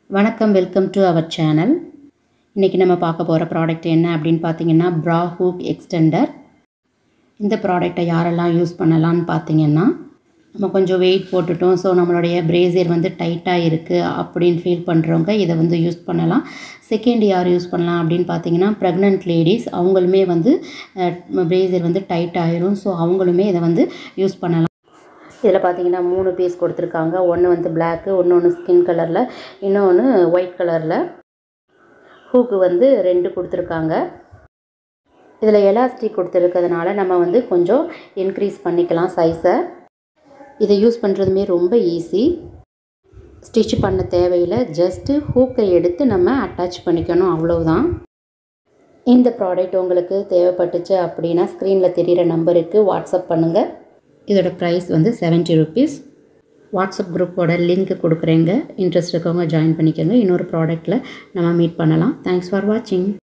வணக்கம் welcome to our channel இன்றைக்கி நம்ம பார்க்க போகிற ப்ராடக்ட் என்ன அப்படின்னு பார்த்தீங்கன்னா ப்ரா ஹூக் எக்ஸ்டெண்டர் இந்த ப்ராடக்டை யாரெல்லாம் யூஸ் பண்ணலான்னு பார்த்தீங்கன்னா நம்ம கொஞ்சம் வெயிட் போட்டுட்டோம் ஸோ நம்மளுடைய பிரேசியர் வந்து டைட்டாக இருக்குது அப்படின்னு ஃபீல் பண்ணுறவங்க இதை வந்து யூஸ் பண்ணலாம் செகண்ட் யார் யூஸ் பண்ணலாம் அப்படின்னு பார்த்தீங்கன்னா ப்ரெக்னென்ட் லேடிஸ் அவங்களுமே வந்து பிரேசியர் வந்து டைட் ஆயிரும் ஸோ அவங்களுமே இதை வந்து யூஸ் பண்ணலாம் இதில் பார்த்தீங்கன்னா மூணு பீஸ் கொடுத்துருக்காங்க ஒன்று வந்து பிளாக்கு ஒன்று ஒன்று ஸ்கின் கலரில் இன்னொன்று ஒயிட் கலரில் ஹூக்கு வந்து ரெண்டு கொடுத்துருக்காங்க இதில் எலாஸ்டிக் கொடுத்துருக்கிறதுனால நம்ம வந்து கொஞ்சம் இன்க்ரீஸ் பண்ணிக்கலாம் சைஸை இதை யூஸ் பண்ணுறதுமே ரொம்ப ஈஸி ஸ்டிச் பண்ண தேவையில்லை ஜஸ்ட்டு ஹூக்கை எடுத்து நம்ம அட்டாச் பண்ணிக்கணும் அவ்வளவுதான் இந்த ப்ராடக்ட் உங்களுக்கு தேவைப்பட்டுச்சு அப்படின்னா ஸ்க்ரீனில் தெரிகிற நம்பருக்கு வாட்ஸ்அப் பண்ணுங்கள் இதோட ப்ரைஸ் வந்து செவன்ட்டி ருபீஸ் வாட்ஸ்அப் குரூப்போட லிங்க் கொடுக்குறேங்க இன்ட்ரெஸ்ட் இருக்கவங்க ஜாயின் பண்ணிக்கோங்க இன்னொரு ப்ராடக்ட்டில் நம்ம மீட் பண்ணலாம் தேங்க்ஸ் ஃபார் வாட்சிங்